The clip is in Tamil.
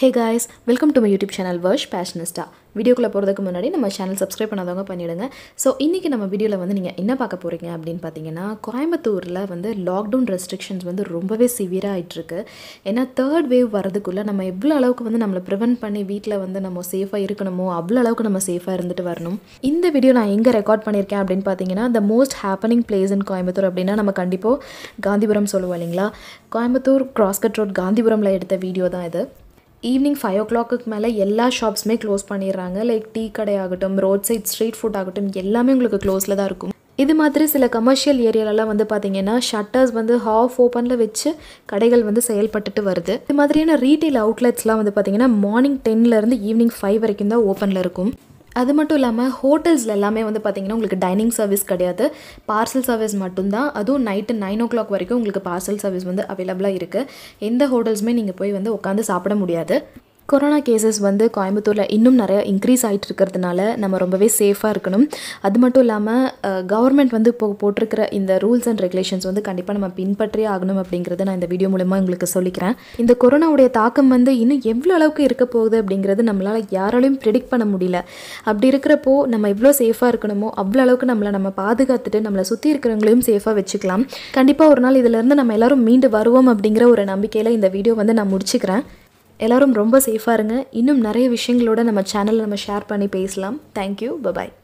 hey guys welcome to my YouTube channel Varsh fashionista வீடியோக்குள்ளே போகிறதுக்கு முன்னாடி நம்ம சேனல் சப்ஸ்கிரைப் பண்ணாதவங்க பண்ணிவிடுங்க ஸோ இன்றைக்கி நம்ம வீடியோவில் வந்து நீங்கள் என்ன பார்க்க போகிறீங்க அப்படின்னு பார்த்தீங்கன்னா கோயம்புத்தூரில் வந்து லாக்டவுன் ரெஸ்ட்ரிக்ஷன்ஸ் வந்து ரொம்பவே சிவியராக ஆகிட்டுருக்கு ஏன்னா தேர்ட் வேவ் வரதுக்குள்ளே நம்ம எவ்வளோ அளவுக்கு வந்து நம்மளை ப்ரிவென்ட் பண்ணி வீட்டில் வந்து நம்ம சேஃபாக இருக்கணுமோ அவ்வளோ அளவுக்கு நம்ம சேஃபாக இருந்துட்டு வரணும் இந்த வீடியோ நான் எங்கே ரெக்கார்ட் பண்ணியிருக்கேன் அப்படின்னு பார்த்தீங்கன்னா the most happening place in Coimbatore அப்படின்னா நம்ம கண்டிப்பாக காந்திபுரம் சொல்லுவோம் இல்லைங்களா கோயம்புத்தூர் கிராஸ்கட் ரோட் காந்திபுரமில் எடுத்த வீடியோ தான் இது ஈவினிங் ஃபைவ் ஓ கிளாக்கு மேலே எல்லா ஷாப்ஸுமே க்ளோஸ் பண்ணிடுறாங்க லைக் டீ கடை ஆகட்டும் ரோட் சைட் ஸ்ட்ரீட் ஃபுட் ஆகட்டும் எல்லாமே உங்களுக்கு க்ளோஸில் தான் இருக்கும் இது மாதிரி சில கமர்ஷியல் ஏரியாலலாம் வந்து பார்த்தீங்கன்னா ஷட்டர்ஸ் வந்து ஹாஃப் ஓப்பனில் வச்சு கடைகள் வந்து செயல்பட்டுட்டு வருது இது மாதிரியான ரீட்டைல் அவுட்லெட்ஸ்லாம் வந்து பார்த்தீங்கன்னா மார்னிங் டென்லேருந்து ஈவினிங் ஃபைவ் வரைக்கும் தான் ஓப்பனில் இருக்கும் அது மட்டும் இல்லாமல் ஹோட்டல்ஸில் எல்லாமே வந்து பார்த்திங்கன்னா உங்களுக்கு டைனிங் சர்வீஸ் கிடையாது பார்சல் சர்வீஸ் மட்டும்தான் அதுவும் நைட்டு நைன் ஓ கிளாக் வரைக்கும் உங்களுக்கு பார்சல் சர்வீஸ் வந்து அவைலபிளாக இருக்குது எந்த ஹோட்டல்ஸுமே நீங்கள் போய் வந்து உட்காந்து சாப்பிட முடியாது கொரோனா கேசஸ் வந்து கோயம்புத்தூரில் இன்னும் நிறைய இன்க்ரீஸ் ஆகிட்டு இருக்கிறதுனால நம்ம ரொம்பவே சேஃபாக இருக்கணும் அது மட்டும் இல்லாமல் கவர்மெண்ட் வந்து இப்போ போட்டிருக்கிற இந்த ரூல்ஸ் அண்ட் ரெகுலேஷன்ஸ் வந்து கண்டிப்பாக நம்ம பின்பற்றியே ஆகணும் அப்படிங்கிறத நான் இந்த வீடியோ மூலமாக உங்களுக்கு சொல்லிக்கிறேன் இந்த கொரோனாவுடைய தாக்கம் வந்து இன்னும் எவ்வளோ அளவுக்கு இருக்க போகுது அப்படிங்கிறது நம்மளால் யாராலையும் ப்ரிடிக்ட் பண்ண முடியல அப்படி இருக்கிறப்போ நம்ம எவ்வளோ சேஃபாக இருக்கணுமோ அவ்வளோ அளவுக்கு நம்மளை நம்ம பாதுகாத்துட்டு நம்மளை சுற்றி இருக்கிறவங்களையும் சேஃபாக வச்சுக்கலாம் கண்டிப்பாக ஒரு நாள் இதிலேருந்து நம்ம எல்லாரும் மீண்டு வருவோம் அப்படிங்கிற ஒரு நம்பிக்கையில் இந்த வீடியோ வந்து நான் முடிச்சுக்கிறேன் எல்லாரும் ரொம்ப சேஃபாக இருங்க இன்னும் நிறைய விஷயங்களோட நம்ம சேனலில் நம்ம ஷேர் பண்ணி பேசலாம் தேங்க்யூ பபாய்